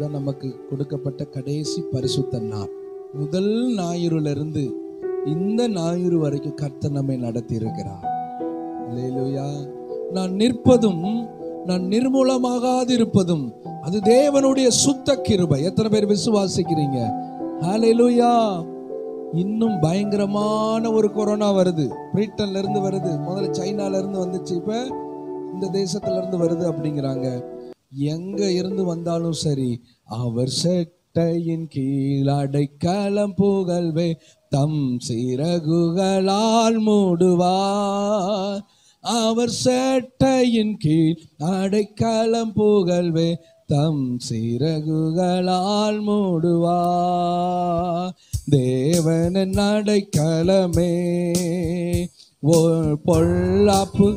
இதுதான் நமக்கு கொடுக்கப்பட்ட கடைசி பரிசுத்த நாள் முதல் ஞாயிறுல இருந்து இந்த ஞாயிறு வரைக்கும் கர்த்தர் நம்மை நடத்தி இருக்கிறார் அல்லேலூயா நான் நிற்பதும் நான் நிர்மூலமாகாதிருப்பதும் அது தேவனுடைய சுத்த கிருபை எத்தனை பேர் விசுவாசிக்கிறீங்க ஹalleluya இன்னும் பயங்கரமான ஒரு கொரோனா வருது பிரிட்டன்ல இருந்து வருது முதல்ல சைனால இருந்து வந்துச்சு இப்ப இந்த தேசத்துல இருந்து வருது அப்படிங்கிறாங்க எங்க இருந்து வந்தாலும் சரி அவர் செட்டையின் கீழ் அடைக்கலம் புகழ்வே தம் சிறகுகளால் மூடுவார் அவர் செட்டையின் கீழ் அடைக்கலம் புகழ்வே தம் சிறகுகளால் மூடுவார் தேவனின் அடைக்கலமே ஒரு பொல்லாப்பு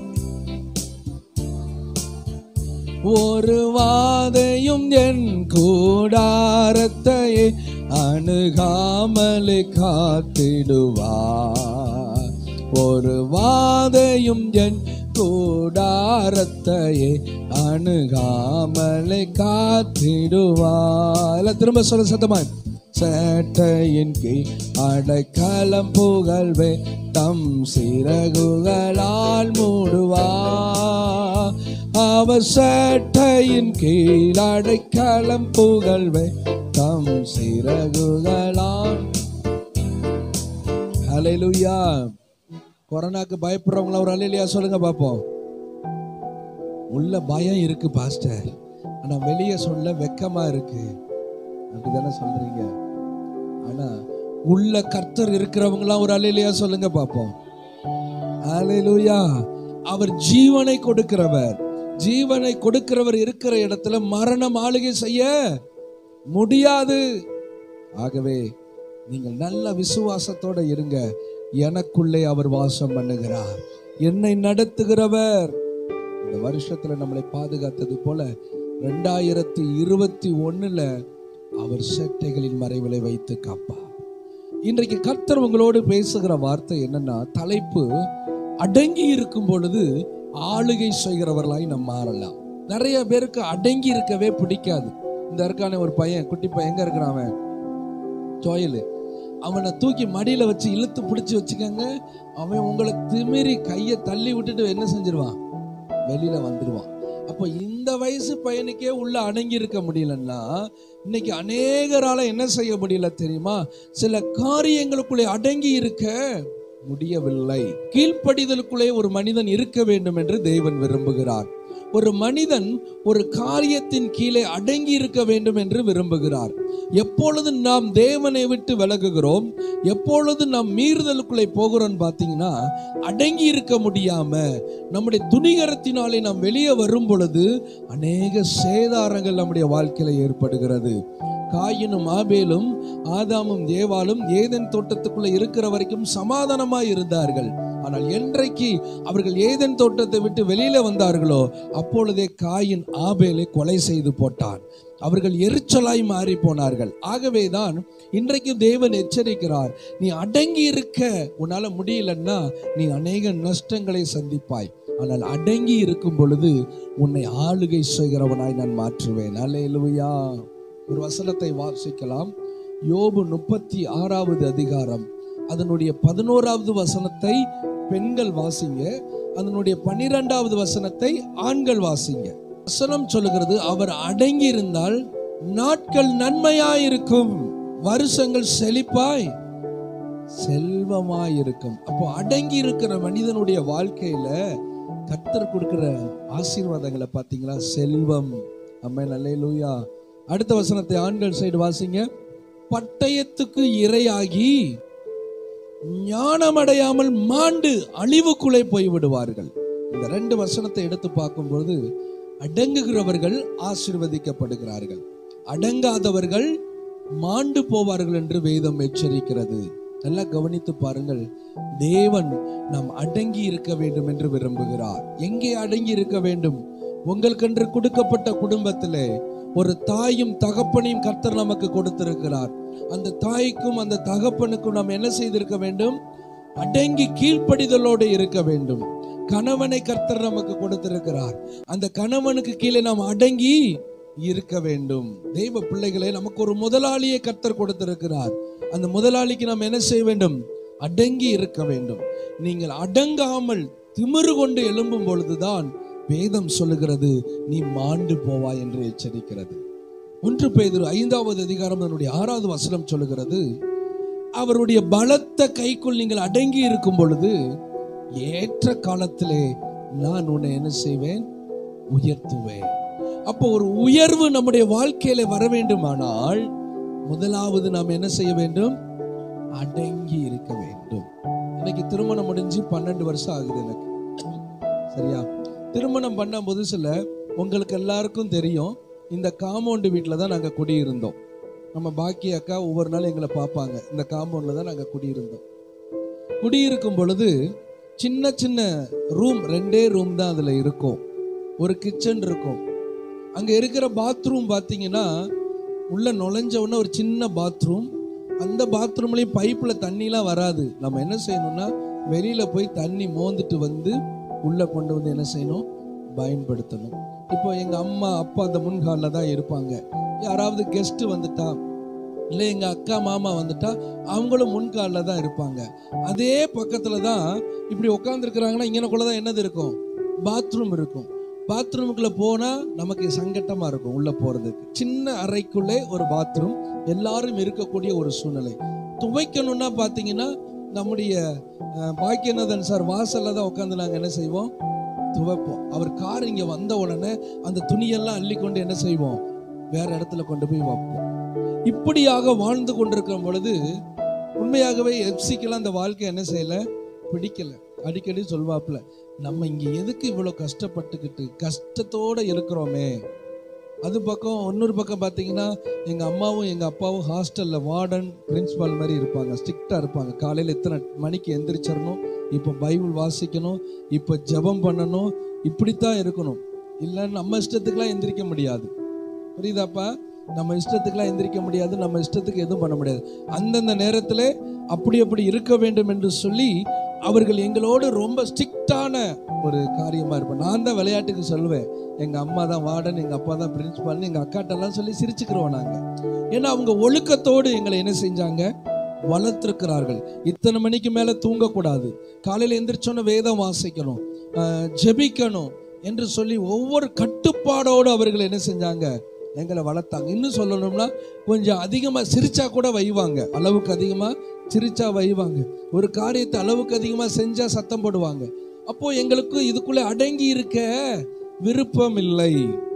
ஒரு வாதையும் என் கூடாரத்தை அணுகாமலே காத்திடுவார் ஒரு வாதையும் என் கூடாரத்தையே அணுகாமலே காத்திடுவார் எல்லாம் திரும்ப சொல்ல சத்தமா சேட்டையின் கீழ் அடைக்கலம் புகழ்வே தம் சிறகுகளால் மூடுவா அவர் சேட்டையின் கீழ் அடைக்கலம் புகழ்வே தம் சிறகுகளால் ஹalleluya கொரோனாக்கு பயப்படுறவங்கள ஒரு அலையிலையா சொல்லுங்க பாப்போம் உள்ள பயம் இருக்கு பாஸ்டர் ஆனா வெளியே சொல்ல வெக்கமா இருக்கு அப்படிதானே சொல்றீங்க ஆனா உள்ள கர்த்தர் இருக்கிறவங்களாம் ஒரு அலையிலையா சொல்லுங்க பாப்போம் அலையிலுயா அவர் ஜீவனை கொடுக்கிறவர் ஜீவனை கொடுக்கிறவர் இருக்கிற இடத்துல மரணம் ஆளுகை செய்ய முடியாது ஆகவே நீங்கள் நல்ல விசுவாசத்தோட இருங்க எனக்குள்ளே அவர் வாசம் பண்ணுகிறார் என்னை நடத்துகிறவர் இந்த வருஷத்துல நம்மளை பாதுகாத்தது போல ரெண்டாயிரத்தி இருபத்தி ஒண்ணுல அவர் சேட்டைகளின் மறைவிலை வைத்து காப்பார் இன்றைக்கு கர்த்தர் உங்களோடு பேசுகிற வார்த்தை என்னன்னா தலைப்பு அடங்கி இருக்கும் பொழுது ஆளுகை செய்கிறவர்களாய் நம்ம மாறலாம் நிறைய பேருக்கு அடங்கி இருக்கவே பிடிக்காது இந்த இருக்கானே ஒரு பையன் குட்டி பையன் எங்க இருக்கிறான் அவன் சோயலு அவனை தூக்கி மடியில வச்சு இழுத்து பிடிச்சு வச்சுக்கோங்க அவன் உங்களை திமிரி கையை தள்ளி விட்டுட்டு என்ன செஞ்சிருவான் வெளியில வந்துடுவான் அப்போ இந்த வயசு பையனுக்கே உள்ள அடங்கி இருக்க முடியலன்னா இன்னைக்கு அநேகரால என்ன செய்ய முடியல தெரியுமா சில காரியங்களுக்குள்ளே அடங்கி இருக்க முடியவில்லை கீழ்ப்படிதலுக்குள்ளே ஒரு மனிதன் இருக்க வேண்டும் என்று தேவன் விரும்புகிறார் ஒரு மனிதன் ஒரு காரியத்தின் கீழே அடங்கி இருக்க வேண்டும் என்று விரும்புகிறார் எப்பொழுது நாம் தேவனை விட்டு விலகுகிறோம் எப்பொழுது நாம் மீறுதலுக்குள்ளே போகிறோம் பார்த்தீங்கன்னா அடங்கி இருக்க முடியாம நம்முடைய துணிகரத்தினாலே நாம் வெளியே வரும் பொழுது அநேக சேதாரங்கள் நம்முடைய வாழ்க்கையில ஏற்படுகிறது காயினும் ஆபேலும் ஆதாமும் ஏவாளும் ஏதேன் தோட்டத்துக்குள்ள இருக்கிற வரைக்கும் சமாதானமாய் இருந்தார்கள் ஆனால் என்றைக்கு அவர்கள் ஏதேன் தோட்டத்தை விட்டு வெளியில வந்தார்களோ அப்பொழுதே காயின் ஆபேலை கொலை செய்து போட்டான் அவர்கள் எரிச்சலாய் மாறி போனார்கள் ஆகவேதான் இன்றைக்கு தேவன் எச்சரிக்கிறார் நீ அடங்கி இருக்க உன்னால முடியலன்னா நீ அநேக நஷ்டங்களை சந்திப்பாய் ஆனால் அடங்கி இருக்கும் பொழுது உன்னை ஆளுகை செய்கிறவனாய் நான் மாற்றுவேன் அல்லேலூயா ஒரு வசனத்தை வாசிக்கலாம் யோபு முப்பத்தி ஆறாவது அதிகாரம் அதனுடைய பதினோராவது வசனத்தை பெண்கள் வாசிங்க அதனுடைய பன்னிரெண்டாவது வசனத்தை ஆண்கள் வாசிங்க வசனம் சொல்லுகிறது அவர் அடங்கி இருந்தால் நாட்கள் நன்மையாயிருக்கும் வருஷங்கள் செழிப்பாய் செல்வமாயிருக்கும் அப்போ அடங்கி இருக்கிற மனிதனுடைய வாழ்க்கையில கர்த்தர் கொடுக்கிற ஆசீர்வாதங்களை பார்த்தீங்களா செல்வம் அம்மே நல்லேலூயா அடுத்த வசனத்தை ஆண்கள் சைடு வாசிங்க பட்டயத்துக்கு இரையாகி ஞானமடையாமல் மாண்டு அழிவுக்குள்ளே போய் விடுவார்கள் இந்த ரெண்டு வசனத்தை எடுத்து பார்க்கும்போது அடங்குகிறவர்கள் ஆசீர்வதிக்கப்படுகிறார்கள் அடங்காதவர்கள் மாண்டு போவார்கள் என்று வேதம் எச்சரிக்கிறது நல்லா கவனித்து பாருங்கள் தேவன் நாம் அடங்கி இருக்க வேண்டும் என்று விரும்புகிறார் எங்கே அடங்கி இருக்க வேண்டும் உங்களுக்கென்று கொடுக்கப்பட்ட குடும்பத்திலே ஒரு தாயும் தகப்பனையும் கர்த்தர் நமக்கு கொடுத்திருக்கிறார் அந்த தாய்க்கும் அந்த தகப்பனுக்கும் நாம் என்ன செய்திருக்க வேண்டும் அடங்கி கீழ்ப்படிதலோடு இருக்க வேண்டும் கணவனை கர்த்தர் நமக்கு கொடுத்திருக்கிறார் அந்த கணவனுக்கு கீழே நாம் அடங்கி இருக்க வேண்டும் தெய்வ பிள்ளைகளே நமக்கு ஒரு முதலாளியை கர்த்தர் கொடுத்திருக்கிறார் அந்த முதலாளிக்கு நாம் என்ன செய்ய வேண்டும் அடங்கி இருக்க வேண்டும் நீங்கள் அடங்காமல் திமிரு கொண்டு எழும்பும் பொழுதுதான் வேதம் சொல்லுகிறது நீ மாண்டு போவாய் என்று எச்சரிக்கிறது ஒன்று பேதுரு ஐந்தாவது அதிகாரம் அதனுடைய ஆறாவது வசனம் சொல்லுகிறது அவருடைய பலத்த கைக்குள் நீங்கள் அடங்கி இருக்கும் பொழுது ஏற்ற காலத்திலே நான் உன்னை என்ன செய்வேன் உயர்த்துவேன் அப்போ ஒரு உயர்வு நம்முடைய வாழ்க்கையில வர வேண்டுமானால் முதலாவது நாம் என்ன செய்ய வேண்டும் அடங்கி இருக்க வேண்டும் இன்னைக்கு திருமணம் முடிஞ்சு பன்னெண்டு வருஷம் ஆகுது எனக்கு சரியா திருமணம் பண்ண புதுசுல உங்களுக்கு எல்லாருக்கும் தெரியும் இந்த காம்பவுண்டு வீட்டில் தான் நாங்கள் குடியிருந்தோம் நம்ம பாக்கி அக்கா ஒவ்வொரு நாள் எங்களை பார்ப்பாங்க இந்த காம்பவுண்டில் தான் நாங்கள் குடியிருந்தோம் குடியிருக்கும் பொழுது சின்ன சின்ன ரூம் ரெண்டே ரூம் தான் அதில் இருக்கும் ஒரு கிச்சன் இருக்கும் அங்கே இருக்கிற பாத்ரூம் பார்த்தீங்கன்னா உள்ள நுழைஞ்ச உடனே ஒரு சின்ன பாத்ரூம் அந்த பாத்ரூம்லேயும் பைப்பில் தண்ணிலாம் வராது நம்ம என்ன செய்யணும்னா வெளியில் போய் தண்ணி மோந்துட்டு வந்து உள்ளே கொண்டு வந்து என்ன செய்யணும் பயன்படுத்தணும் இப்போ எங்கள் அம்மா அப்பா அந்த முன்காலில் தான் இருப்பாங்க யாராவது கெஸ்ட் வந்துட்டா இல்லை எங்கள் அக்கா மாமா வந்துட்டா அவங்களும் முன்காலில் தான் இருப்பாங்க அதே பக்கத்தில் தான் இப்படி உட்காந்துருக்குறாங்கன்னா இங்கனக்குள்ள தான் என்னது இருக்கும் பாத்ரூம் இருக்கும் பாத்ரூமுக்குள்ள போனா நமக்கு சங்கட்டமா இருக்கும் உள்ள போறதுக்கு சின்ன அறைக்குள்ளே ஒரு பாத்ரூம் எல்லாரும் இருக்கக்கூடிய ஒரு சூழ்நிலை துவைக்கணும்னா பாத்தீங்கன்னா நம்முடைய அஹ், பாக்கியநாதன் சார் வாசல்ல தான் உட்காந்து நாங்க என்ன செய்வோம் துவைப்போம் அவர் கார் இங்க வந்த உடனே அந்த துணியெல்லாம் அள்ளி கொண்டு என்ன செய்வோம் வேற இடத்துல கொண்டு போய் வைப்போம் இப்படியாக வாழ்ந்து கொண்டிருக்கிற பொழுது உண்மையாகவே எப்சிக்கெல்லாம் அந்த வாழ்க்கை என்ன செய்யல பிடிக்கல அடிக்கடி சொல்வாப்புல நம்ம இங்க எதுக்கு இவ்வளவு கஷ்டப்பட்டுக்கிட்டு கஷ்டத்தோட இருக்கிறோமே அது பக்கம் இன்னொரு பக்கம் பார்த்தீங்கன்னா எங்க அம்மாவும் எங்க அப்பாவும் ஹாஸ்டல்ல வார்டன் பிரின்சிபால் மாதிரி இருப்பாங்க ஸ்ட்ரிக்டா இருப்பாங்க காலையில எத்தனை மணிக்கு எந்திரிச்சிடணும் இப்போ பைபிள் வாசிக்கணும் இப்போ ஜெபம் பண்ணணும் இப்படித்தான் இருக்கணும் இல்லை நம்ம இஷ்டத்துக்குலாம் எந்திரிக்க முடியாது புரியுதாப்பா நம்ம இஷ்டத்துக்குலாம் எந்திரிக்க முடியாது நம்ம இஷ்டத்துக்கு எதுவும் பண்ண முடியாது அந்தந்த நேரத்தில் அப்படி அப்படி இருக்க வேண்டும் என்று சொல்லி அவர்கள் எங்களோடு ரொம்ப ஸ்ட்ரிக்டான ஒரு காரியமா இருப்பேன் நான் தான் விளையாட்டுக்கு சொல்லுவேன் எங்க அம்மா தான் வார்டன் எங்க அப்பா தான் பிரின்சிபால்னு எங்க அக்காட்டெல்லாம் சொல்லி சிரிச்சுக்கிறோம் நாங்க ஏன்னா அவங்க ஒழுக்கத்தோடு எங்களை என்ன செஞ்சாங்க வளர்த்திருக்கிறார்கள் இத்தனை மணிக்கு மேல தூங்கக்கூடாது காலையில எந்திரிச்சோன்னு வேதம் வாசிக்கணும் ஆஹ் ஜெபிக்கணும் என்று சொல்லி ஒவ்வொரு கட்டுப்பாடோடு அவர்கள் என்ன செஞ்சாங்க எங்களை வளர்த்தாங்க இன்னும் சொல்லணும்னா கொஞ்சம் அதிகமா சிரிச்சா கூட வைவாங்க அளவுக்கு அதிகமா சிரிச்சா வைவாங்க ஒரு காரியத்தை அளவுக்கு அதிகமா செஞ்சா சத்தம் போடுவாங்க அப்போ எங்களுக்கு இதுக்குள்ள அடங்கி இருக்க விருப்பம் இல்லை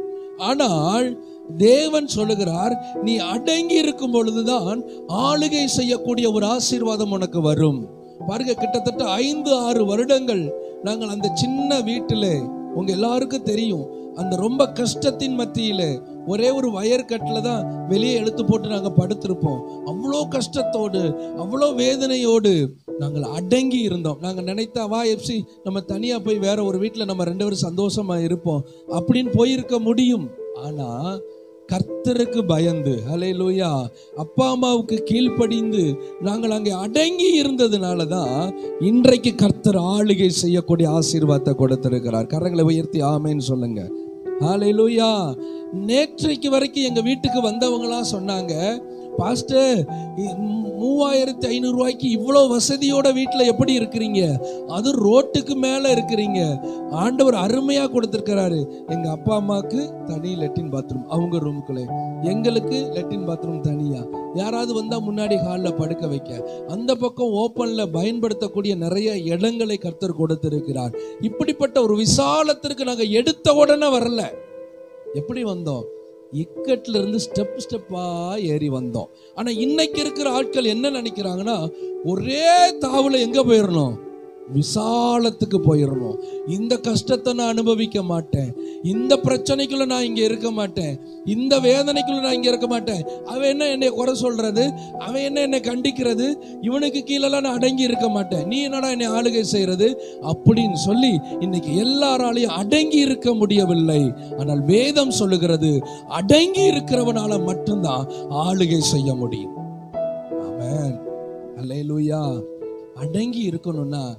ஆனால் தேவன் சொல்லுகிறார் நீ அடங்கி இருக்கும் பொழுதுதான் ஆளுகை செய்யக்கூடிய ஒரு ஆசீர்வாதம் உனக்கு வரும் பாருங்க கிட்டத்தட்ட ஐந்து ஆறு வருடங்கள் நாங்கள் அந்த சின்ன வீட்டிலே உங்க எல்லாருக்கும் தெரியும் அந்த ரொம்ப கஷ்டத்தின் மத்தியில ஒரே ஒரு வயர் கட்டில் தான் வெளியே எடுத்து போட்டு நாங்க படுத்திருப்போம் அவ்வளோ கஷ்டத்தோடு அவ்வளோ வேதனையோடு நாங்கள் அடங்கி இருந்தோம் நாங்க நினைத்தா வா எப்சி நம்ம தனியா போய் வேற ஒரு வீட்டில் நம்ம ரெண்டு பேரும் சந்தோஷமா இருப்போம் அப்படின்னு போயிருக்க முடியும் ஆனா கர்த்தருக்கு பயந்து ஹalleluya அப்பா அம்மாவுக்கு கீழ்ப்படிந்து நாங்கள் அங்கே அடங்கி இருந்ததுனால தான் இன்றைக்கு கர்த்தர் ஆளுகை செய்யக்கூடிய ஆசீர்வாதத்தை கொடுத்திருக்கிறார் கரங்களை உயர்த்தி ஆமேன்னு சொல்லுங்க ஹalleluya நேற்றைக்கு வரைக்கும் எங்க வீட்டுக்கு வந்தவங்களாம் சொன்னாங்க பாஸ்டர் இ- மூவாயிரத்தி ஐநூறு ரூபாய்க்கு இவ்வளோ வசதியோட வீட்டில் எப்படி இருக்கிறீங்க அது ரோட்டுக்கு மேலே இருக்கிறீங்க ஆண்டவர் அருமையாக கொடுத்துருக்கிறாரு எங்க அப்பா அம்மாவுக்கு தனி லெட்டின் பாத்ரூம் அவங்க ரூமுக்குள்ளே எங்களுக்கு லெட்டின் பாத்ரூம் தனியா யாராவது வந்தா முன்னாடி ஹாலில் படுக்க வைக்க அந்த பக்கம் ஓப்பன்ல பயன்படுத்தக்கூடிய நிறைய இடங்களை கர்த்தர் கொடுத்திருக்கிறார் இப்படிப்பட்ட ஒரு விசாலத்திற்கு நாங்க எடுத்த உடனே வரல எப்படி வந்தோம் இக்கட்ல இருந்து ஸ்டெப் ஸ்டெப்பா ஏறி வந்தோம் ஆனா இன்னைக்கு இருக்கிற ஆட்கள் என்ன நினைக்கிறாங்கன்னா ஒரே தாவுல எங்க போயிடணும் விசாலத்துக்கு போயிடணும் இந்த கஷ்டத்தை நான் அனுபவிக்க மாட்டேன் இந்த பிரச்சனைக்குள்ள நான் இங்க இருக்க மாட்டேன் இந்த வேதனைக்குள்ள நான் இங்க இருக்க மாட்டேன் அவன் என்ன என்னை குறை சொல்றது அவன் என்ன என்னை கண்டிக்கிறது இவனுக்கு கீழெல்லாம் நான் அடங்கி இருக்க மாட்டேன் நீ என்னடா என்னை ஆளுகை செய்யறது அப்படின்னு சொல்லி இன்னைக்கு எல்லாராலையும் அடங்கி இருக்க முடியவில்லை ஆனால் வேதம் சொல்லுகிறது அடங்கி இருக்கிறவனால மட்டும்தான் ஆளுகை செய்ய முடியும் ஆமென் அல்லேலூயா அடங்கி இருக்கணும்னா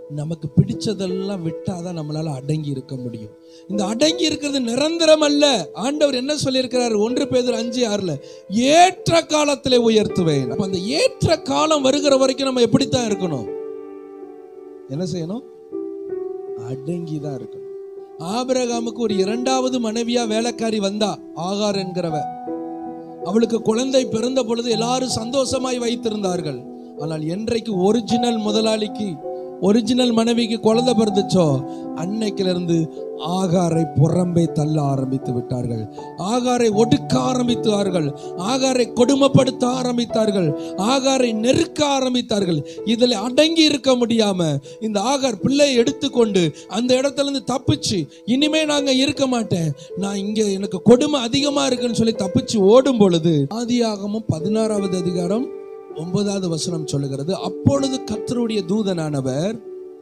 நமக்கு பிடிச்சதெல்லாம் விட்டாதான் நம்மளால அடங்கி இருக்க முடியும் இந்த அடங்கி இருக்கிறது நிரந்தரம் அல்ல ஆண்டவர் என்ன சொல்லியிருக்கிறார் ஒன்று பேதர் அஞ்சு ஆறுல ஏற்ற காலத்திலே உயர்த்துவேன் அப்ப அந்த ஏற்ற காலம் வருகிற வரைக்கும் நம்ம எப்படித்தான் இருக்கணும் என்ன செய்யணும் அடங்கி தான் இருக்கணும் ஆபிரகாமுக்கு ஒரு இரண்டாவது மனைவியா வேலைக்காரி வந்தா ஆகார் என்கிறவ அவளுக்கு குழந்தை பிறந்த பொழுது எல்லாரும் சந்தோஷமாய் வைத்திருந்தார்கள் ஆனால் என்றைக்கு ஒரிஜினல் முதலாளிக்கு ஒரிஜினல் மனைவிக்கு குழந்தை பிறந்துச்சோ அன்னைக்குல இருந்து ஆகாரை புறம்பே தள்ள ஆரம்பித்து விட்டார்கள் ஆகாரை ஒடுக்க ஆரம்பித்தார்கள் ஆகாரை கொடுமைப்படுத்த ஆரம்பித்தார்கள் ஆகாரை நெருக்க ஆரம்பித்தார்கள் இதில் அடங்கி இருக்க முடியாம இந்த ஆகார் பிள்ளையை எடுத்துக்கொண்டு அந்த இடத்துல இருந்து தப்பிச்சு இனிமே நாங்க இருக்க மாட்டேன் நான் இங்க எனக்கு கொடுமை அதிகமா இருக்குன்னு சொல்லி தப்பிச்சு ஓடும் பொழுது ஆதியாகமும் பதினாறாவது அதிகாரம் ஒன்பதாவது வசனம் சொல்லுகிறது அப்பொழுது கர்த்தருடைய தூதனானவர்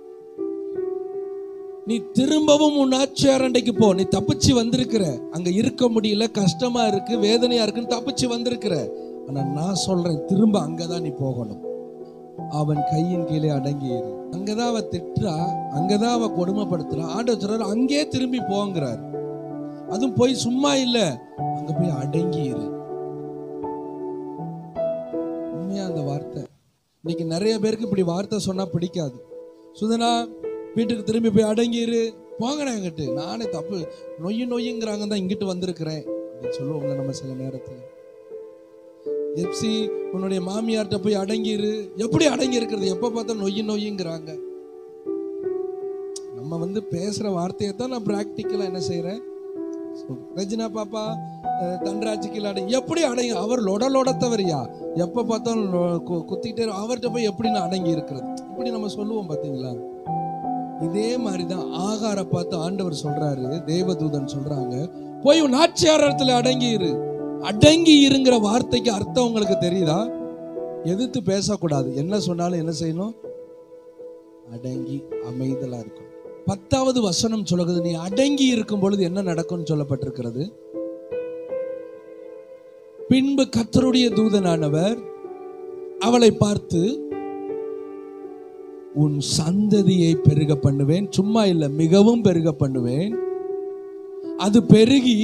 நீ திரும்பவும் உன் ஆட்சியார் அண்டைக்கு போ நீ தப்பிச்சு வந்திருக்கிற அங்க இருக்க முடியல கஷ்டமா இருக்கு வேதனையா இருக்குன்னு தப்பிச்சு வந்திருக்கிற ஆனா நான் சொல்றேன் திரும்ப அங்கதான் நீ போகணும் அவன் கையின் கீழே அடங்கி இரு அங்கதான் அவ திட்டுறா அங்கதான் அவ கொடுமைப்படுத்துறா ஆண்டவர் சொல்றாரு அங்கே திரும்பி போங்கிறார் அதுவும் போய் சும்மா இல்ல அங்க போய் அடங்கி இரு உண்மையா அந்த வார்த்தை இன்னைக்கு நிறைய பேருக்கு இப்படி வார்த்தை சொன்னா பிடிக்காது சுதனா வீட்டுக்கு திரும்பி போய் அடங்கிரு போங்கடா எங்கிட்டு நானே தப்பு நொய்யு நொய்யுங்கிறாங்க தான் இங்கிட்டு வந்திருக்கிறேன் அப்படின்னு சொல்லுவோம்ல நம்ம சில நேரத்தில் எப்சி உன்னுடைய மாமியார்கிட்ட போய் அடங்கிரு எப்படி அடங்கி இருக்கிறது எப்ப பார்த்தா நொய்யு நொய்யுங்கிறாங்க நம்ம வந்து பேசுற வார்த்தையை தான் நான் பிராக்டிக்கலா என்ன செய்யறேன் ரஜினா பாப்பா அஹ், தன்ராஜுக்கு அடங்கி எப்படி அடங்கி அவர் லொட லொடத்தவரியா எப்ப பார்த்தாலும் லொ- கு- குத்திக்கிட்டே இரு- அவர்கிட்ட போய் எப்படி நான் அடங்கி இருக்கிறது இப்படி நம்ம சொல்லுவோம் பாத்தீங்களா இதே மாதிரிதான் ஆகார பார்த்து ஆண்டவர் சொல்றாரு தேவதூதன் சொல்றாங்க போய் உன் ஆட்சியாரத்துல அடங்கி இரு அடங்கி இருங்கிற வார்த்தைக்கு அர்த்தம் உங்களுக்கு தெரியுதா எதிர்த்து பேசக்கூடாது என்ன சொன்னாலும் என்ன செய்யணும் அடங்கி அமைதலா இருக்கும் பத்தாவது வசனம் சொல்லுகிறது நீ அடங்கி இருக்கும் பொழுது என்ன நடக்கும்னு சொல்லப்பட்டிருக்கிறது பின்பு கத்தருடைய தூதனானவர் அவளை பார்த்து உன் சந்ததியை பெருக பண்ணுவேன் சும்மா இல்ல மிகவும் பெருக பண்ணுவேன் அது பெருகி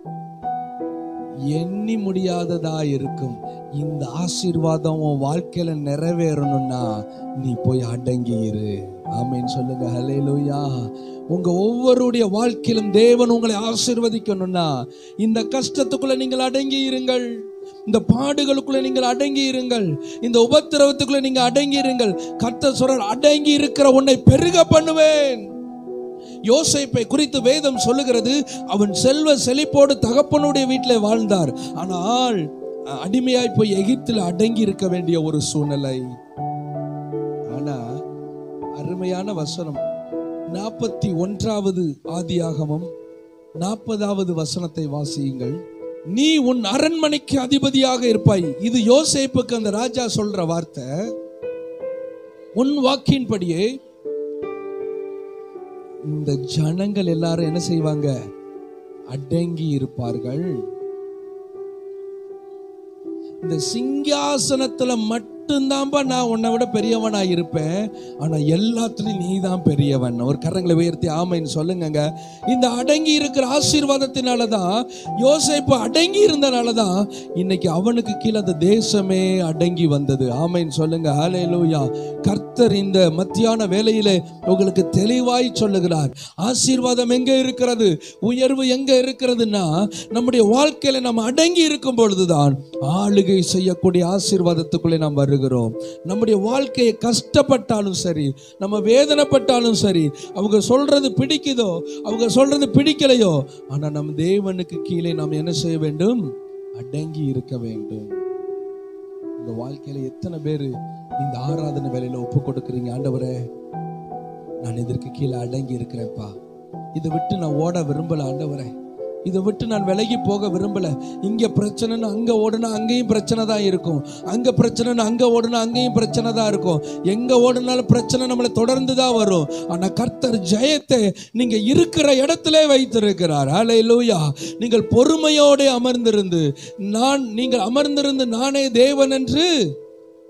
எண்ணி முடியாததா இருக்கும் இந்த ஆசீர்வாதம் உன் வாழ்க்கையில நிறைவேறணும்னா நீ போய் அடங்கி இரு ஆமீன் சொல்லுங்க ஹalleluya உங்க ஒவ்வொருடைய வாழ்க்கையிலும் தேவன் உங்களை ஆசீர்வதிக்கணும்னா இந்த கஷ்டத்துக்குள்ள நீங்கள் அடங்கி இருங்கள் இந்த பாடுகளுக்குள்ள நீங்கள் அடங்கி இருங்கள் இந்த உபத்திரவத்துக்குள்ள நீங்க அடங்கி இருங்கள் கர்த்தர் சொல்றார் அடங்கி இருக்கிற உன்னை பெருக பண்ணுவேன் யோசேப்பை குறித்து வேதம் சொல்லுகிறது அவன் செல்வ செழிப்போடு தகப்பனுடைய வீட்டில் வாழ்ந்தார் ஆனால் அடிமையாய் போய் எகிப்தில் அடங்கி இருக்க வேண்டிய ஒரு சூழ்நிலை ஆனா அருமையான வசனம் நாற்பத்தி ஒன்றாவது ஆதியாகமம் நாற்பதாவது வசனத்தை வாசியுங்கள் நீ உன் அரண்மனைக்கு அதிபதியாக இருப்பாய் இது யோசேப்புக்கு அந்த ராஜா சொல்ற வார்த்தை உன் வாக்கின்படியே இந்த ஜனங்கள் எல்லாரும் என்ன செய்வாங்க அடங்கி இருப்பார்கள் இந்த சிங்காசனத்துல மட்டும்தான்பா நான் உன்னை விட பெரியவனா இருப்பேன் ஆனா எல்லாத்துலயும் நீ தான் பெரியவன் ஒரு கரங்களை உயர்த்தி ஆமைன்னு சொல்லுங்கங்க இந்த அடங்கி இருக்கிற ஆசீர்வாதத்தினாலதான் யோசேப்பு அடங்கி இருந்தனாலதான் இன்னைக்கு அவனுக்கு கீழே அந்த தேசமே அடங்கி வந்தது ஆமைன்னு சொல்லுங்க ஹalleluya கர்த்தர் இந்த மத்தியான வேளையிலே உங்களுக்கு தெளிவாய் சொல்லுகிறார் ஆசீர்வாதம் எங்க இருக்கிறது உயர்வு எங்க இருக்கிறதுன்னா நம்முடைய வாழ்க்கையில நம்ம அடங்கி இருக்கும் பொழுதுதான் ஆளுகை செய்யக்கூடிய ஆசீர்வாதத்துக்குள்ளே நாம் வருகிறோம் நம்முடைய வாழ்க்கையை கஷ்டப்பட்டாலும் சரி நம்ம வேதனைப்பட்டாலும் சரி அவங்க சொல்றது பிடிக்குதோ அவங்க சொல்றது பிடிக்கலையோ ஆனா நம் தேவனுக்கு கீழே நாம் என்ன செய்ய வேண்டும் அடங்கி இருக்க வேண்டும் உங்க வாழ்க்கையில எத்தனை பேர் இந்த ஆராதனை வேலையில ஒப்பு கொடுக்குறீங்க ஆண்டவரே நான் இதற்கு கீழே அடங்கி இருக்கிறேன்ப்பா இதை விட்டு நான் ஓட விரும்பல ஆண்டவரே இதை விட்டு நான் விலகி போக விரும்பல இங்க பிரச்சனைன்னு அங்க ஓடுனா அங்கேயும் பிரச்சனை தான் இருக்கும் அங்க பிரச்சனைன்னு அங்க ஓடுனா அங்கேயும் பிரச்சனை தான் இருக்கும் எங்க ஓடுனாலும் பிரச்சனை நம்மளை தொடர்ந்து தான் வரும் ஆனா கர்த்தர் ஜெயத்தை நீங்க இருக்கிற இடத்திலே வைத்திருக்கிறார் ஹalleluya நீங்கள் பொறுமையோடு அமர்ந்திருந்து நான் நீங்கள் அமர்ந்திருந்து நானே தேவன் என்று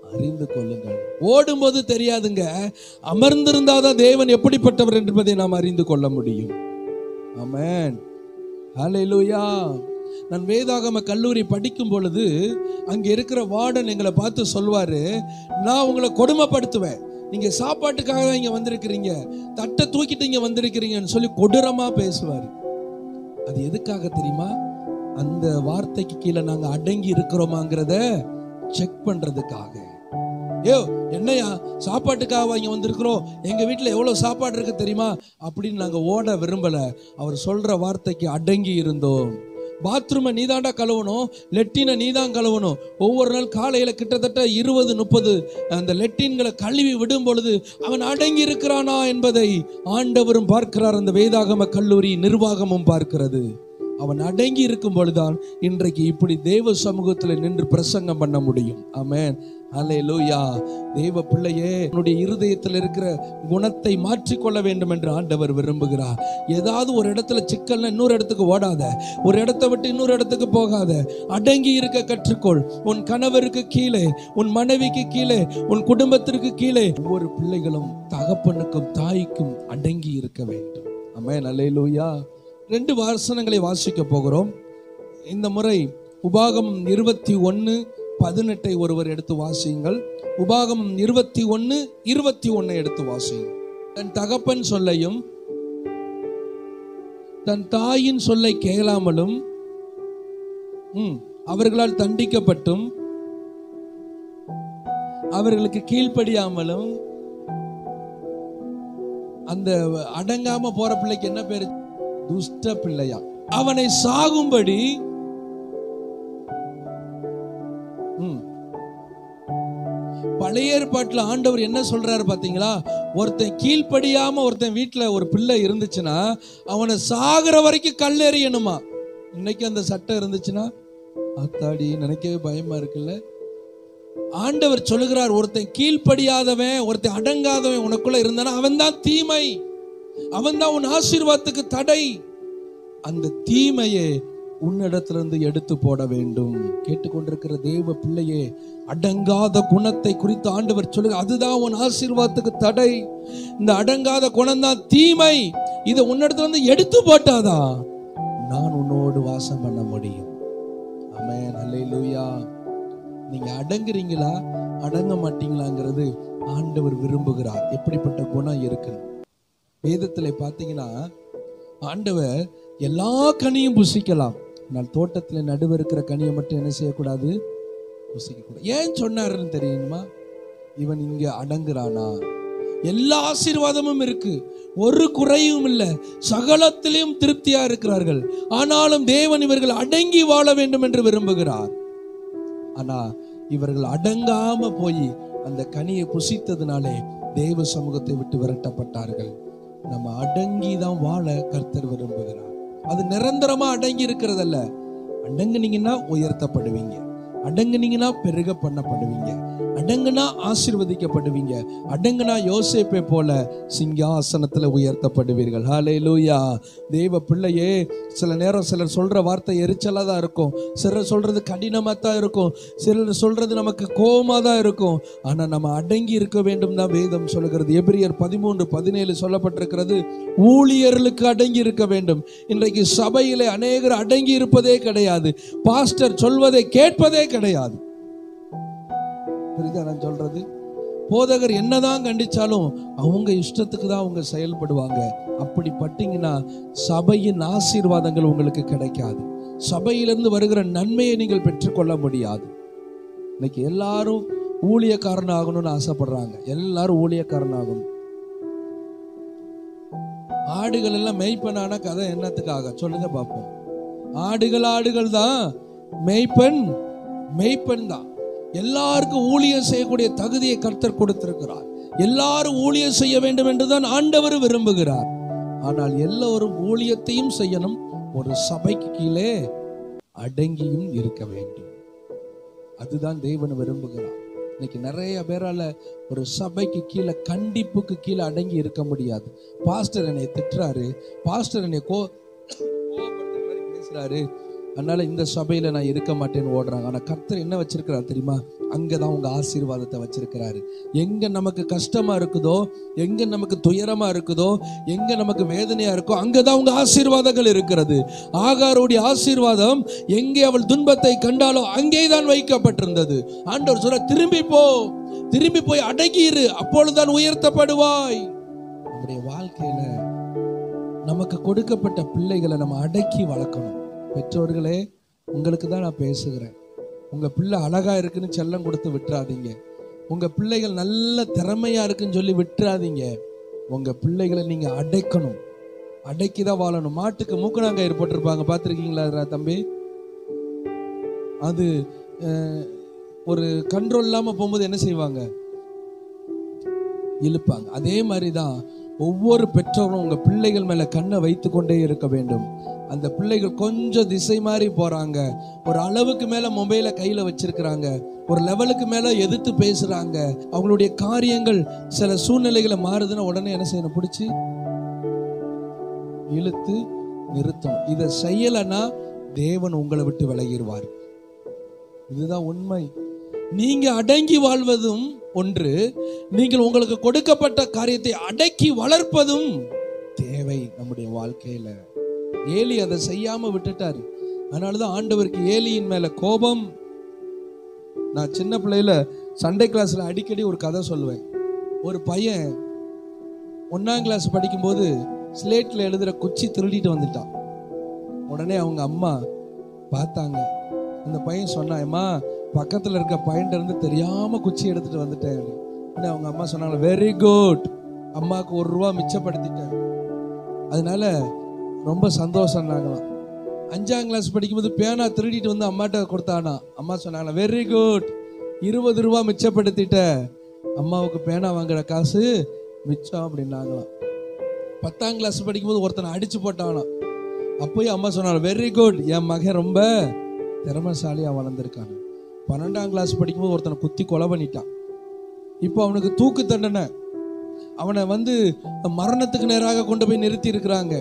அறிந்து கொள்ளுங்கள் ஓடும்போது தெரியாதுங்க அமர்ந்திருந்தாதான் தேவன் எப்படிப்பட்டவர் என்பதை நாம் அறிந்து கொள்ள முடியும் ஆமென் ஹalleluya நான் வேதாகம கல்லூரி படிக்கும் பொழுது அங்க இருக்கிற வார்டன் எங்களை பார்த்து சொல்வாரு நான் உங்களை கொடுமைப்படுத்துவேன் நீங்க சாப்பாட்டுக்காக தான் இங்க வந்திருக்கிறீங்க தட்டை தூக்கிட்டு இங்க வந்திருக்கிறீங்கன்னு சொல்லி கொடூரமா பேசுவாரு அது எதுக்காக தெரியுமா அந்த வார்த்தைக்கு கீழே நாங்க அடங்கி இருக்கிறோமாங்கிறத செக் பண்றதுக்காக ஏ என்னையா சாப்பாட்டுக்காக இங்க வந்திருக்கிறோம் எங்க வீட்டுல எவ்வளவு சாப்பாடு இருக்கு தெரியுமா அப்படின்னு நாங்க ஓட விரும்பல அவர் சொல்ற வார்த்தைக்கு அடங்கி இருந்தோம் பாத்ரூமை நீதாண்டா கழுவணும் லெட்டினை நீதான் கழுவணும் ஒவ்வொரு நாள் காலையில கிட்டத்தட்ட இருபது முப்பது அந்த லெட்டின்களை கழுவி விடும் பொழுது அவன் அடங்கி இருக்கிறானா என்பதை ஆண்டவரும் பார்க்கிறார் அந்த வேதாகம கல்லூரி நிர்வாகமும் பார்க்கிறது அவன் அடங்கி இருக்கும் பொழுதுதான் இன்றைக்கு இப்படி தேவ சமூகத்தில் நின்று பிரசங்கம் பண்ண முடியும் ஆமென் அல்லேலூயா தேவ பிள்ளையே உன்னுடைய இருதயத்தில் இருக்கிற குணத்தை மாற்றிக்கொள்ள வேண்டும் என்று ஆண்டவர் விரும்புகிறார் ஏதாவது ஒரு இடத்துல சிக்கல்னா இன்னொரு இடத்துக்கு ஓடாத ஒரு இடத்தை விட்டு இன்னொரு இடத்துக்கு போகாத அடங்கி இருக்க கற்றுக்கொள் உன் கணவருக்கு கீழே உன் மனைவிக்கு கீழே உன் குடும்பத்திற்கு கீழே ஒவ்வொரு பிள்ளைகளும் தகப்பனுக்கும் தாய்க்கும் அடங்கி இருக்க வேண்டும் ஆமென் அல்லேலூயா ரெண்டு வாசனங்களை வாசிக்க போகிறோம் இந்த முறை உபாகமம் இருபத்தி ஒன்று பதினெட்டை ஒருவர் எடுத்து வாசியுங்கள் உபாகமம் இருபத்தி ஒன்று இருபத்தி ஒன்னை எடுத்து வாசியுங்கள் தன் தகப்பன் சொல்லையும் தன் தாயின் சொல்லை கேளாமலும் ம், அவர்களால் தண்டிக்கப்பட்டும் அவர்களுக்கு கீழ்ப்படியாமலும் அந்த அடங்காம போற பிள்ளைக்கு என்ன பேரு துஷ்ட பிள்ளையா அவனை சாகும்படி ம். பழைய ஏற்பாட்டுல ஆண்டவர் என்ன சொல்றாரு பாத்தீங்களா ஒருத்தன் கீழ்ப்படியாம ஒருத்தன் வீட்டுல ஒரு பிள்ளை இருந்துச்சுன்னா அவனை சாகுற வரைக்கும் கல் எறியணுமா இன்னைக்கு அந்த சட்டம் இருந்துச்சுன்னா அத்தாடி நினைக்கவே பயமா இருக்குல்ல ஆண்டவர் சொல்லுகிறார் ஒருத்தன் கீழ்ப்படியாதவன் ஒருத்தன் அடங்காதவன் உனக்குள்ள இருந்தானா அவன் தான் தீமை அவன் தான் உன் ஆசீர்வாதத்துக்கு தடை அந்த தீமையை உன்னிடத்திலிருந்து எடுத்து போட வேண்டும் கேட்டுக்கொண்டிருக்கிற தேவ பிள்ளையே அடங்காத குணத்தை குறித்து ஆண்டவர் சொல்லுங்க அதுதான் உன் ஆசீர்வாதத்துக்கு தடை இந்த அடங்காத குணம் தான் தீமை இதை உன்னிடத்துல இருந்து எடுத்து போட்டாதான் நான் உன்னோடு வாசம் பண்ண முடியும் ஆமென் அல்லேலூயா நீங்க அடங்குறீங்களா அடங்க மாட்டீங்களாங்கிறது ஆண்டவர் விரும்புகிறார் எப்படிப்பட்ட குணம் இருக்கு வேதத்துல பாத்தீங்கன்னா ஆண்டவர் எல்லா கனியும் புசிக்கலாம் ஆனால் தோட்டத்துல நடுவு இருக்கிற கனியை மட்டும் என்ன செய்யக்கூடாது புசிக்கக்கூடாது ஏன் சொன்னாருன்னு தெரியுமா இவன் இங்க அடங்குறானா எல்லா ஆசீர்வாதமும் இருக்கு ஒரு குறையும் இல்லை சகலத்திலும் திருப்தியா இருக்கிறார்கள் ஆனாலும் தேவன் இவர்கள் அடங்கி வாழ வேண்டும் என்று விரும்புகிறார் ஆனா இவர்கள் அடங்காம போய் அந்த கனியை புசித்ததுனாலே தேவ சமூகத்தை விட்டு விரட்டப்பட்டார்கள் நம்ம அடங்கி தான் வாழ கர்த்தர் விரும்புகிறார் அது நிரந்தரமா அடங்கி இருக்கிறதல்ல அடங்குனீங்கன்னா உயர்த்தப்படுவீங்க அடங்குனீங்கன்னா பெருக பண்ணப்படுவீங்க அடங்குனா ஆசீர்வதிக்கப்படுவீங்க அடங்குனா யோசேப்பை போல சிங்காசனத்துல உயர்த்தப்படுவீர்கள் ஹalleluya தேவ பிள்ளையே சில நேரம் சிலர் சொல்ற வார்த்தை எரிச்சலா தான் இருக்கும் சிலர் சொல்றது கடினமா தான் இருக்கும் சிலர் சொல்றது நமக்கு கோபமா தான் இருக்கும் ஆனா நம்ம அடங்கி இருக்க வேண்டும் தான் வேதம் சொல்லுகிறது எபிரியர் பதிமூன்று பதினேழு சொல்லப்பட்டிருக்கிறது ஊழியர்களுக்கு அடங்கி இருக்க வேண்டும் இன்றைக்கு சபையிலே அநேகர் அடங்கி இருப்பதே கிடையாது பாஸ்டர் சொல்வதை கேட்பதே கிடையாது புரியுதா நான் சொல்றது போதகர் என்னதான் கண்டிச்சாலும் அவங்க இஷ்டத்துக்கு தான் அவங்க செயல்படுவாங்க அப்படி பட்டீங்கன்னா சபையின் ஆசீர்வாதங்கள் உங்களுக்கு கிடைக்காது சபையிலிருந்து வருகிற நன்மையை நீங்கள் பெற்றுக்கொள்ள முடியாது இன்னைக்கு எல்லாரும் ஊழியக்காரன் ஆகணும்னு ஆசைப்படுறாங்க எல்லாரும் ஊழியக்காரன் ஆகணும் ஆடுகள் எல்லாம் மெய்ப்பனான கதை என்னத்துக்காக சொல்லுங்க பார்ப்போம் ஆடுகள் ஆடுகள் தான் மெய்ப்பன் மெய்ப்பன் தான் எல்லாருக்கும் ஊழியம் செய்யக்கூடிய தகுதியை கர்த்தர் கொடுத்திருக்கிறார் எல்லாரும் ஊழியம் செய்ய வேண்டும் என்றுதான் ஆண்டவர் விரும்புகிறார் ஆனால் எல்லோரும் ஊழியத்தையும் செய்யணும் ஒரு சபைக்கு கீழே அடங்கியும் இருக்க வேண்டும் அதுதான் தேவன் விரும்புகிறார் இன்னைக்கு நிறைய பேரால ஒரு சபைக்கு கீழே கண்டிப்புக்கு கீழே அடங்கி இருக்க முடியாது பாஸ்டர் என்னை திட்டுறாரு பாஸ்டர் என்னை கோ கோவப்படுத்துற மாதிரி பேசுறாரு அதனால இந்த சபையில நான் இருக்க மாட்டேன்னு ஓடுறாங்க ஆனா கர்த்தர் என்ன வச்சிருக்கிறார் தெரியுமா அங்கதான் உங்க ஆசீர்வாதத்தை வச்சிருக்கிறாரு எங்க நமக்கு கஷ்டமா இருக்குதோ எங்க நமக்கு துயரமா இருக்குதோ எங்க நமக்கு வேதனையா இருக்கோ அங்கதான் உங்க ஆசீர்வாதங்கள் இருக்கிறது ஆகாருடைய ஆசீர்வாதம் எங்கே அவள் துன்பத்தை கண்டாலோ அங்கே தான் வைக்கப்பட்டிருந்தது ஆண்டவர் சொல்ற திரும்பி போ திரும்பி போய் அடங்கியிரு அப்பொழுதுதான் உயர்த்தப்படுவாய் நம்முடைய வாழ்க்கையில நமக்கு கொடுக்கப்பட்ட பிள்ளைகளை நம்ம அடக்கி வளர்க்கணும் பெற்றோர்களே உங்களுக்கு தான் நான் பேசுகிறேன் உங்க பிள்ளை அழகா இருக்குன்னு செல்லம் கொடுத்து விட்டுறாதீங்க உங்க பிள்ளைகள் நல்ல திறமையா இருக்குன்னு சொல்லி விட்டுறாதீங்க உங்க பிள்ளைகளை நீங்க அடைக்கணும் அடக்கி தான் வாழணும் மாட்டுக்கு மூக்கணாங்கயிறு போட்டிருப்பாங்க பார்த்துருக்கீங்களா தம்பி அது அஹ், ஒரு கண்ட்ரோல் இல்லாம போகும்போது என்ன செய்வாங்க இழுப்பாங்க அதே மாதிரி தான் ஒவ்வொரு பெற்றோரும் உங்க பிள்ளைகள் மேல கண்ணை வைத்து கொண்டே இருக்க வேண்டும் அந்த பிள்ளைகள் கொஞ்சம் திசை மாறி போறாங்க ஒரு அளவுக்கு மேல மொபைலை கையில வச்சிருக்கிறாங்க ஒரு லெவலுக்கு மேல எதிர்த்து பேசுறாங்க அவங்களுடைய காரியங்கள் சில சூழ்நிலைகளை மாறுதுன்னா உடனே என்ன செய்யணும் பிடிச்சி இழுத்து நிறுத்தணும் இதை செய்யலைன்னா தேவன் உங்களை விட்டு விலகிடுவார் இதுதான் உண்மை நீங்க அடங்கி வாழ்வதும் ஒன்று நீங்கள் உங்களுக்கு கொடுக்கப்பட்ட காரியத்தை அடக்கி வளர்ப்பதும் தேவை நம்முடைய வாழ்க்கையில ஏலி அதை செய்யாம விட்டுட்டாரு அதனாலதான் ஆண்டவருக்கு ஏலியின் மேல கோபம் நான் சின்ன பிள்ளையில சண்டே கிளாஸ்ல அடிக்கடி ஒரு கதை சொல்லுவேன் ஒரு பையன் ஒன்னாம் கிளாஸ் படிக்கும்போது ஸ்லேட்ல எழுதுற குச்சி திருடிட்டு வந்துட்டான் உடனே அவங்க அம்மா பார்த்தாங்க அந்த பையன் சொன்னாயம்மா பக்கத்துல இருக்க பையன்ட்ட இருந்து தெரியாம குச்சி எடுத்துட்டு வந்துட்டேன் உடனே அவங்க அம்மா சொன்னாங்க வெரி குட் அம்மாவுக்கு ஒரு ரூபா மிச்சப்படுத்திட்டேன் அதனால ரொம்ப சந்தோஷம்னாங்களாம் அஞ்சாம் கிளாஸ் படிக்கும்போது பேனா திருடிட்டு வந்து அம்மாட்ட கொடுத்தானா அம்மா சொன்னாங்களா வெரி குட் இருபது ரூபா மிச்சப்படுத்திட்ட அம்மாவுக்கு பேனா வாங்குற காசு மிச்சம் அப்படின்னாங்களாம் பத்தாம் கிளாஸ் படிக்கும்போது ஒருத்தனை அடிச்சு போட்டானா அப்போயும் அம்மா சொன்னாங்க வெரி குட் என் மகன் ரொம்ப திறமைசாலியா வளர்ந்துருக்காங்க பன்னெண்டாம் கிளாஸ் படிக்கும்போது ஒருத்தனை குத்தி கொலை பண்ணிட்டான் இப்போ அவனுக்கு தூக்கு தண்டனை அவனை வந்து மரணத்துக்கு நேராக கொண்டு போய் நிறுத்தி இருக்கிறாங்க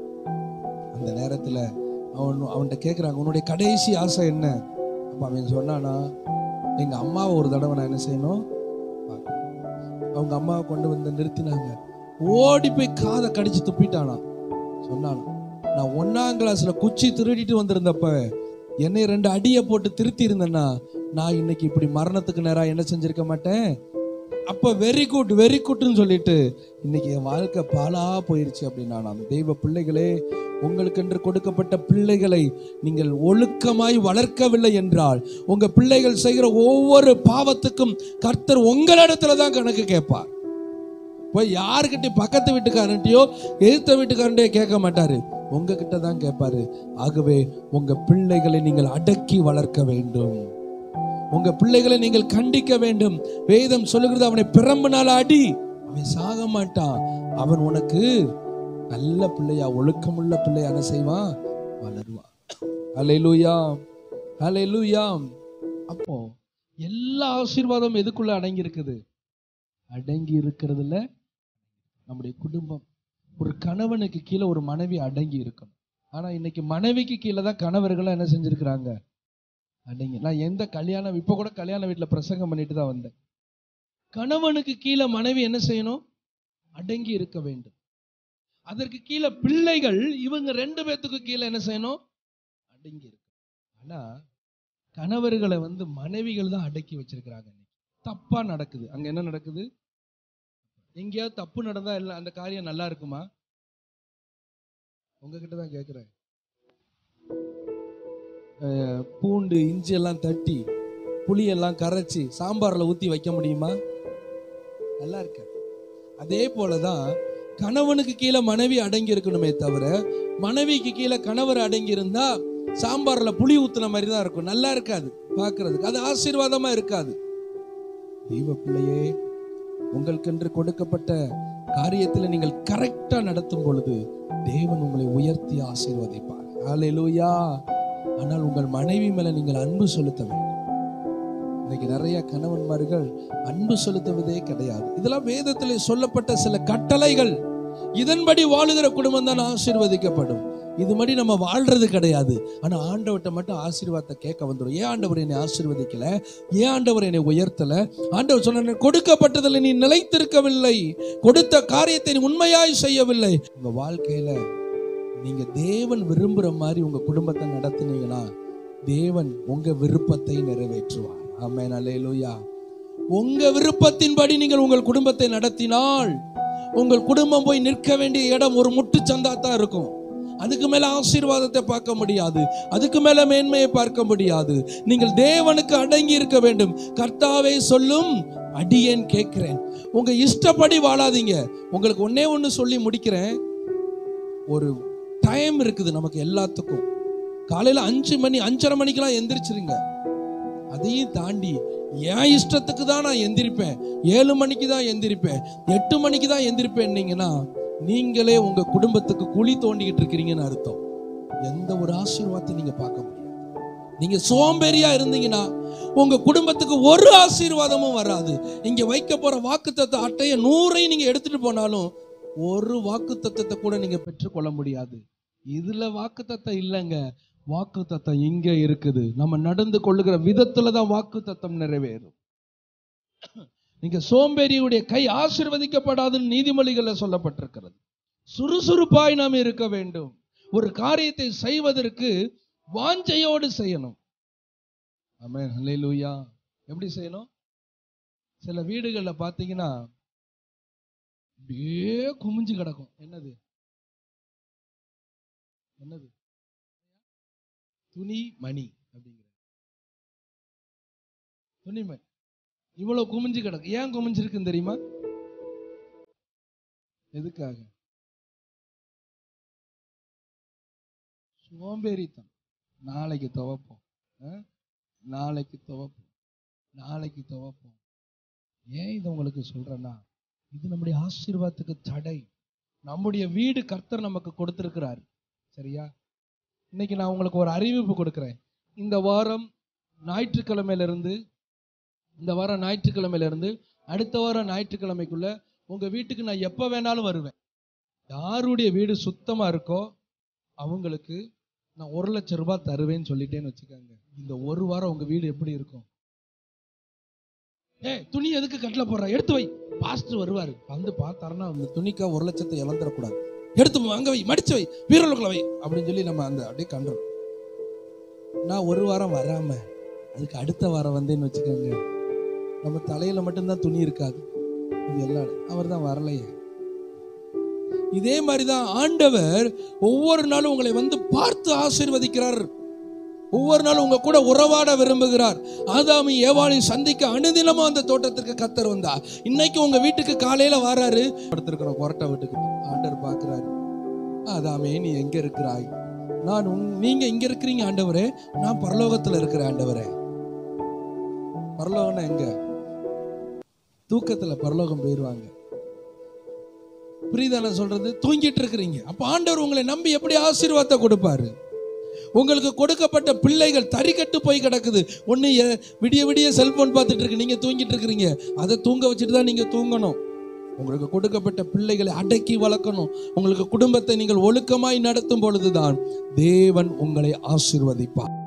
அந்த நேரத்துல அவன் அவன்கிட்ட கேட்குறாங்க உன்னுடைய கடைசி ஆசை என்ன அப்ப அவன் சொன்னானா எங்க அம்மாவை ஒரு தடவை நான் என்ன செய்யணும் பார்க்கணும். அவங்க அம்மாவை கொண்டு வந்து நிறுத்தினாங்க ஓடி போய் காதை கடிச்சு துப்பிட்டானா சொன்னானா நான் ஒன்னாம் கிளாஸ்ல குச்சி திருடிட்டு வந்திருந்தப்ப என்னை ரெண்டு அடியை போட்டு திருத்தி இருந்தேன்னா நான் இன்னைக்கு இப்படி மரணத்துக்கு நேரா என்ன செஞ்சிருக்க மாட்டேன் அப்ப வெரி குட் வெரி குட்னு சொல்லிட்டு இன்னைக்கு என் வாழ்க்கை பாலா போயிருச்சு அப்படின்னா அந்த தெய்வ பிள்ளைகளே உங்களுக்கென்று கொடுக்கப்பட்ட பிள்ளைகளை நீங்கள் ஒழுக்கமாய் வளர்க்கவில்லை என்றால் உங்க பிள்ளைகள் செய்கிற ஒவ்வொரு பாவத்துக்கும் கர்த்தர் உங்களிடத்துல தான் கணக்கு கேட்பார் போய் யாருக்கிட்ட பக்கத்து வீட்டுக்காரன்ட்டையோ எதிர்த்த வீட்டுக்காரன்டையோ கேட்க மாட்டாரு உங்ககிட்ட தான் கேட்பாரு ஆகவே உங்க பிள்ளைகளை நீங்கள் அடக்கி வளர்க்க வேண்டும் உங்க பிள்ளைகளை நீங்கள் கண்டிக்க வேண்டும் வேதம் சொல்லுகிறது அவனை பிரம்புனால அடி அவன் சாக மாட்டான் அவன் உனக்கு நல்ல பிள்ளையா ஒழுக்கமுள்ள பிள்ளையா என்ன செய்வான் வளருவான் ஹalleluya ஹalleluya அப்போ எல்லா ஆசீர்வாதமும் எதுக்குள்ள அடங்கி இருக்குது அடங்கி இருக்கிறதுல நம்முடைய குடும்பம் ஒரு கணவனுக்கு கீழே ஒரு மனைவி அடங்கி இருக்கணும் ஆனா இன்னைக்கு மனைவிக்கு கீழே தான் கணவர்கள் என்ன செஞ்சிருக்கிறாங்க அடங்கி நான் எந்த கல்யாணம் இப்ப கூட கல்யாண வீட்டுல பிரசங்கம் பண்ணிட்டு தான் வந்தேன் கணவனுக்கு கீழே மனைவி என்ன செய்யணும் அடங்கி இருக்க வேண்டும் அதற்கு கீழே பிள்ளைகள் இவங்க ரெண்டு பேத்துக்கு கீழே என்ன செய்யணும் அடங்கி இருக்கு ஆனா கணவர்களை வந்து மனைவிகள் தான் அடக்கி வச்சிருக்கிறாங்க இன்னைக்கு. தப்பா நடக்குது அங்க என்ன நடக்குது எங்கேயாவது தப்பு நடந்தா எல்லாம் அந்த காரியம் நல்லா இருக்குமா உங்ககிட்ட தான் கேக்குறேன் அஹ், பூண்டு இஞ்சி எல்லாம் தட்டி புளி எல்லாம் கரைச்சி சாம்பார்ல ஊத்தி வைக்க முடியுமா நல்லா இருக்க அதே போலதான் கணவனுக்கு கீழே மனைவி அடங்கி இருக்கணுமே தவிர மனைவிக்கு கீழே கணவர் அடங்கி இருந்தா சாம்பார்ல புளி ஊத்துன மாதிரி தான் இருக்கும் நல்லா இருக்காது பார்க்கிறதுக்கு அது ஆசீர்வாதமா இருக்காது தெய்வ பிள்ளையே உங்களுக்கென்று கொடுக்கப்பட்ட காரியத்துல நீங்கள் கரெக்டா நடத்தும் பொழுது தேவன் உங்களை உயர்த்தி ஆசீர்வதிப்பார் ஹalleluya ஆனால் உங்கள் மனைவி மேல நீங்கள் அன்பு செலுத்த வேண்டும் இன்னைக்கு நிறைய கணவன்மார்கள் அன்பு செலுத்துவதே கிடையாது இதெல்லாம் வேதத்தில் சொல்லப்பட்ட சில கட்டளைகள் இதன்படி வாழுகிற குடும்பம் தான் ஆசீர்வதிக்கப்படும் இது மாதிரி நம்ம வாழ்றது கிடையாது ஆனா ஆண்டவர்கிட்ட மட்டும் ஆசீர்வாதத்தை கேட்க வந்துடும் ஏன் ஆண்டவர் என்னை ஆசீர்வதிக்கல ஏன் ஆண்டவர் என்னை உயர்த்தல ஆண்டவர் சொன்ன கொடுக்கப்பட்டதில் நீ நிலைத்திருக்கவில்லை கொடுத்த காரியத்தை நீ உண்மையாய் செய்யவில்லை உங்க வாழ்க்கையில நீங்க தேவன் விரும்புற மாதிரி உங்க குடும்பத்தை நடத்துனீங்கன்னா தேவன் உங்க விருப்பத்தை நிறைவேற்றுவார் ஆமென் அல்லேலூயா உங்க விருப்பத்தின்படி நீங்கள் உங்கள் குடும்பத்தை நடத்தினால் உங்கள் குடும்பம் போய் நிற்க வேண்டிய இடம் ஒரு முட்டுச்சந்தா தான் இருக்கும் அதுக்கு மேல ஆசீர்வாதத்தை பார்க்க முடியாது அதுக்கு மேல மேன்மையை பார்க்க முடியாது நீங்கள் தேவனுக்கு அடங்கி இருக்க வேண்டும் கர்த்தாவே சொல்லும் அடியேன் கேட்கிறேன் உங்க இஷ்டப்படி வாழாதீங்க உங்களுக்கு ஒன்னே ஒன்னு சொல்லி முடிக்கிறேன் ஒரு டைம் இருக்குது நமக்கு எல்லாத்துக்கும் காலையில அஞ்சு மணி அஞ்சரை மணிக்கெல்லாம் எந்திரிச்சிருங்க அதையும் தாண்டி என் இஷ்டத்துக்கு தான் நான் எந்திரிப்பேன் ஏழு மணிக்கு தான் எந்திரிப்பேன் எட்டு மணிக்கு தான் எந்திரிப்பேன்னீங்கன்னா நீங்களே உங்க குடும்பத்துக்கு குழி தோண்டிக்கிட்டு இருக்கிறீங்கன்னு அர்த்தம் எந்த ஒரு ஆசீர்வாதத்தை நீங்க பார்க்க முடியாது நீங்க சோம்பேறியா இருந்தீங்கன்னா உங்க குடும்பத்துக்கு ஒரு ஆசீர்வாதமும் வராது இங்க வைக்க போற வாக்குத்தத்த அட்டைய நூறையும் நீங்க எடுத்துட்டு போனாலும் ஒரு வாக்குத்தத்தத்தை கூட நீங்க பெற்றுக்கொள்ள முடியாது இதுல வாக்குத்தத்தம் இல்லைங்க வாக்குத்தத்தம் இங்க இருக்குது நம்ம நடந்து கொள்ளுகிற விதத்துல தான் வாக்குத்தத்தம் நிறைவேறும் நீங்க சோம்பேறியுடைய கை ஆசிர்வதிக்கப்படாதுன்னு நீதிமொழிகள்ல சொல்லப்பட்டிருக்கிறது சுறுசுறுப்பாய் நாம் இருக்க வேண்டும் ஒரு காரியத்தை செய்வதற்கு வாஞ்சையோடு செய்யணும் ஆமென் ஹalleluya எப்படி செய்யணும் சில வீடுகள்ல பாத்தீங்கன்னா அப்படியே குமிஞ்சு கிடக்கும் என்னது என்னது துணி மணி அப்படிங்கிற துணி மணி இவ்வளவு குமிஞ்சு கிடக்கு ஏன் குமிஞ்சிருக்குன்னு தெரியுமா எதுக்காக சோம்பேறித்தனம் நாளைக்கு துவைப்போம் ஆ? நாளைக்கு துவைப்போம் நாளைக்கு துவைப்போம் ஏன் இதை உங்களுக்கு சொல்றேன்னா இது நம்முடைய ஆசீர்வாதத்துக்கு தடை நம்முடைய வீடு கர்த்தர் நமக்கு கொடுத்திருக்கிறார் சரியா இன்னைக்கு நான் உங்களுக்கு ஒரு அறிவிப்பு கொடுக்கிறேன் இந்த வாரம் ஞாயிற்றுக்கிழமையில இருந்து இந்த வாரம் ஞாயிற்றுக்கிழமையில இருந்து அடுத்த வாரம் ஞாயிற்றுக்கிழமைக்குள்ள உங்க வீட்டுக்கு நான் எப்ப வேணாலும் வருவேன் யாருடைய வீடு சுத்தமா இருக்கோ அவங்களுக்கு நான் ஒரு லட்சம் ரூபாய் தருவேன்னு சொல்லிட்டேன்னு வச்சுக்கோங்க இந்த ஒரு வாரம் உங்க வீடு எப்படி இருக்கும் ஏய் துணி எதுக்கு கட்டில போடுற எடுத்து வை பாஸ்டர் வருவாரு வந்து பார்த்தாருன்னா அந்த துணிக்கா ஒரு லட்சத்தை இழந்துடக்கூடாது எடுத்து வை, அங்க வை மடிச்சு வை வீரலுக்குள்ள வை அப்படின்னு சொல்லி நம்ம அந்த அப்படியே கண்டுறோம் நான் ஒரு வாரம் வராம அதுக்கு அடுத்த வாரம் வந்தேன்னு வச்சுக்கோங்க நம்ம தலையில மட்டும்தான் துணி இருக்காது இது எல்லாம் அவர் தான் வரலையே இதே மாதிரிதான் ஆண்டவர் ஒவ்வொரு நாளும் உங்களை வந்து பார்த்து ஆசீர்வதிக்கிறார் ஒவ்வொரு நாளும் உங்க கூட உறவாட விரும்புகிறார் ஆதாமி ஏவாளை சந்திக்க அனுதினமா அந்த தோட்டத்திற்கு கத்தர் வந்தா இன்னைக்கு உங்க வீட்டுக்கு காலையில வராரு படுத்திருக்கிறோம் கொரட்டை வீட்டுக்கு ஆண்டவர் பார்க்கிறாரு ஆதாமே நீ எங்க இருக்கிறாய் நான் உன்- நீங்க இங்க இருக்கிறீங்க ஆண்டவரே நான் பரலோகத்துல இருக்கிற ஆண்டவரே பரலோகம்னா எங்க தூக்கத்துல பரலோகம் போயிருவாங்க புரியுதா நான் சொல்றது தூங்கிட்டு இருக்கிறீங்க அப்ப ஆண்டவர் உங்களை நம்பி எப்படி ஆசீர்வாதத்தை கொடுப்பாரு உங்களுக்கு கொடுக்கப்பட்ட பிள்ளைகள் தறிக்கட்டு போய் கிடக்குது ஒண்ணு எ- விடிய விடிய செல்போன் பார்த்துட்டு இருக்கு நீங்க தூங்கிட்டு இருக்கிறீங்க அதை தூங்க வச்சுட்டு தான் நீங்க தூங்கணும் உங்களுக்கு கொடுக்கப்பட்ட பிள்ளைகளை அடக்கி வளர்க்கணும் உங்களுக்கு குடும்பத்தை நீங்கள் ஒழுக்கமாய் நடத்தும் பொழுதுதான் தேவன் உங்களை ஆசீர்வதிப்பார்